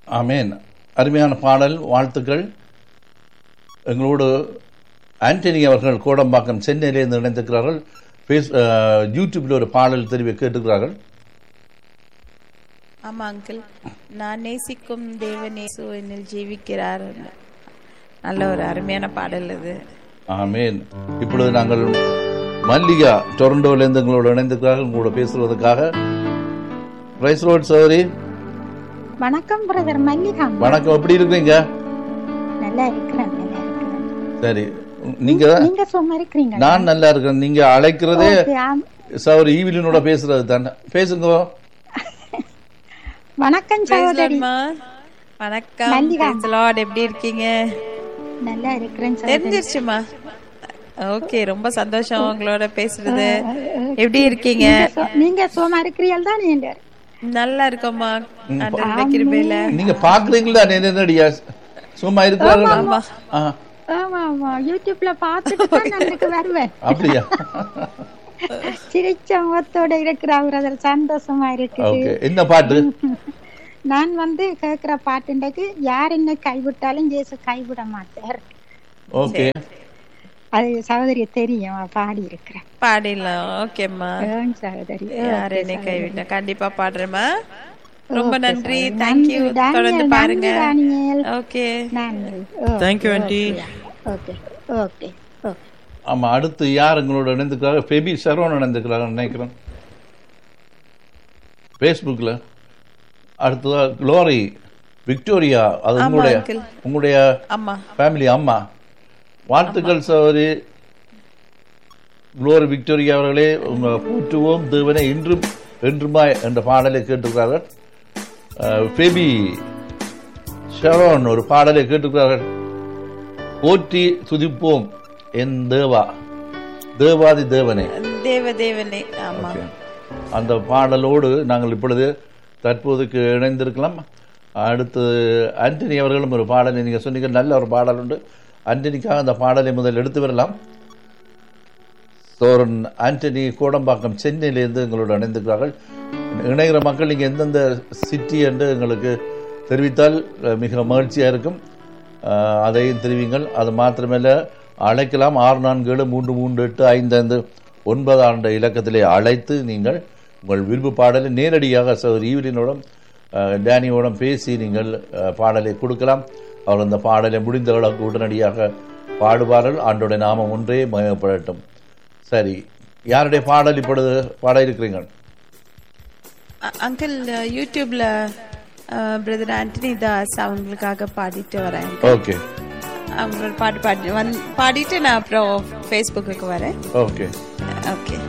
ஆமேன் அருமையான பாடல் வாழ்த்துக்கள் எங்களோடு ஆண்டனி அவர்கள் கோடம்பாக்கம் சென்னையிலிருந்து இணைந்திருக்கிறார்கள் ஃபேஸ் யூடியூப்பில் ஒரு பாடல் தெரிவி கேட்டுக்கிறார்கள் ஆமா அங்கிள் நான் நேசிக்கும் தேவனேசு என்னில் ஜீவிக்கிறார் நல்ல ஒரு அருமையான பாடல் இது ஆமேன் இப்பொழுது நாங்கள் மல்லிகா டொரண்டோவிலிருந்து எங்களோடு இணைந்திருக்கிறார்கள் உங்களோட பேசுவதற்காக பிரைஸ் ரோட் சௌரி வணக்கம் பிரதர் மல்லிகா வணக்கம் எப்படி இருக்கிறீங்க நல்லா இருக்கிறேன் நல்லா இருக்கிறேன் சரி நீங்க நீங்க சும்மா இருக்கிறீங்க நான் நல்லா இருக்கேன் நீங்க அழைக்கிறதே ஓகே, ஆம். சௌரி ஈவிலினோட பேசுறது தானே பேசுங்க வணக்கம் Praise Lord, சகோதரி மா. வணக்கம் மல்லிகா. Praise the Lord. எப்படி இருக்கீங்க நல்லா இருக்கிறேன் சகோதரி தெரிஞ்சிருச்சுமா ஓகே ரொம்ப சந்தோஷம் உங்களோட பேசுறது எப்படி இருக்கீங்க நீங்க சு- நீங்க சும்மா இருக்கிறீர்கள் தான் நீங்க நல்லா இருக்கோம்மா ஆண்டவருடைய கிருபையில நீங்க பாக்குறீங்களா என்னடியா சும்மா இருக்கிறார்கள் ஆமா ஆ, ஆமா ஆமா யூடியூப்ல பார்த்துட்டு தான் நான் எனக்கு வருவேன் அப்படியா சிரிச்ச முகத்தோட இருக்கிற பிரதர் சந்தோஷமா இருக்குது ஓகே என்ன பாட்டு நான் வந்து கேக்குற பாட்டுண்டக்கு யார் என்ன கைவிட்டாலும் ஜேசு கைவிட மாட்டார் ஓகே அது சகோதரி தெரியும் பாடி இருக்கிறேன் பாடிடலாம் ஓகேம்மா ஆம், சகோதரி யார் என்னை கைவிட்ட கண்டிப்பா பாடுறேம்மா ரொம்ப ஓகே, நன்றி சகோதரி. தேங்க்யூ நன்றி, டானியல், தொடர்ந்து பாருங்க நன்றி, டானியல். ஓகே நன்றி Thank you, aunty. Okay okay okay ஆமா அடுத்து யார் எங்களோட இணைந்துக்கிறாங்க ஃபெபி சரவணன் இணைந்துக்கிறாங்க நினைக்கிறேன் ஃபேஸ்புக்கில் அடுத்ததா க்ளோரி விக்டோரியா அது ஆமா, உங்களுடைய uncle. உங்களுடைய அம்மா ஃபேமிலி அம்மா வாழ்த்துக்கள் சகோதரி குளோரி விக்டோரியா அவர்களே உங்க போற்றுவோம் தேவனை இன்றும் என்றுமாய் என்ற பாடலை கேட்டிருக்கிறார்கள் அஹ், ஃபெபி ஷரோன் ஒரு பாடலை கேட்டிருக்கிறார்கள் போற்றி துதிப்போம் என் தேவா தேவாதி தேவனே தேவ தேவனே ஆமா ஓகே. அந்த பாடலோடு நாங்கள் இப்பொழுது தற்போதுக்கு இணைந்திருக்கலாம் அடுத்து ஆண்டனி அவர்களும் ஒரு பாடலை நீங்கள் சொன்னீங்க நல்ல ஒரு பாடல் உண்டு ஆண்டனிக்காக அந்த பாடலை முதல் எடுத்து வரலாம் சோரன் ஆண்டனி கோடம்பாக்கம் சென்னையிலிருந்து எங்களோடு இணைந்திருக்கிறார்கள் இணைகிற மக்கள் நீங்கள் எந்தெந்த சிட்டி என்று எங்களுக்கு தெரிவித்தால் அஹ், மிக மகிழ்ச்சியாக இருக்கும் அஹ், அதையும் தெரிவிங்கள் அது மாத்திரமல்ல அழைக்கலாம் ஆறு நான்கு ஏழு மூன்று மூன்று எட்டு ஐந்து ஐந்து ஒன்பது ஆண்டு இலக்கத்திலே அழைத்து நீங்கள் உங்கள் விருப்பு பாடலை நேரடியாக சகோதரி ஈவலினோடும் அஹ், டேனியோடும் பேசி நீங்கள் அஹ், பாடலை கொடுக்கலாம் அவர் அந்த பாடலை முடிந்த அளவுக்கு உடனடியாக பாடுவார்கள் ஆண்டோட நாமம் ஒன்றே மயப்படட்டும் சரி யாருடைய பாடல் இப்பொழுது பாட இருக்கிறீங்க அ- அங்கிள் யூடியூப்ல பிரதர் ஆண்டனி தாஸ் அவங்களுக்காக பாடிட்டு வரேன் ஓகே அவங்களோட பாட்டு பாடி வந்து பாடிட்டு நான் அப்புறம் ஃபேஸ்புக்கு வரேன் ஓகே ஓகே